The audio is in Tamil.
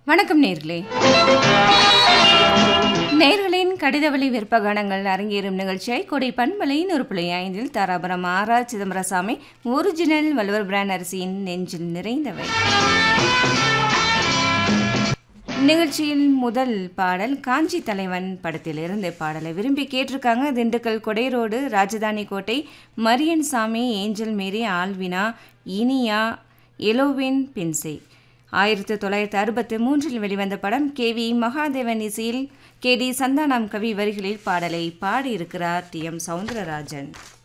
வணக்கம் நேர்களே நேர்களின் கடிதவழி விற்பகணங்கள் அரங்கேறும் நிகழ்ச்சியை கொடை பண்பலையின் ஒரு புள்ளி ஐந்தில் தாராபுரம் ஆரா சிதம்பரசாமி ஒரிஜினல் வலுவர் பிராண்ட் அரிசியின் நெஞ்சில் நிறைந்தவை நிகழ்ச்சியில் முதல் பாடல் காஞ்சி தலைவன் படத்திலிருந்து பாடலை விரும்பி கேட்டிருக்காங்க திண்டுக்கல் கொடைரோடு ராஜதானி கோட்டை மரியன் சாமி ஏஞ்சல் மேரி ஆல்வினா இனியா எலோவின் பின்சே ஆயிரத்தி தொள்ளாயிரத்தி அறுபத்தி மூன்றில் வெளிவந்த படம் கே வி மகாதேவன் இசையில் கே டி சந்தானம் கவி வரிகளில் பாடலை பாடியிருக்கிறார் டி எம் சவுந்தரராஜன்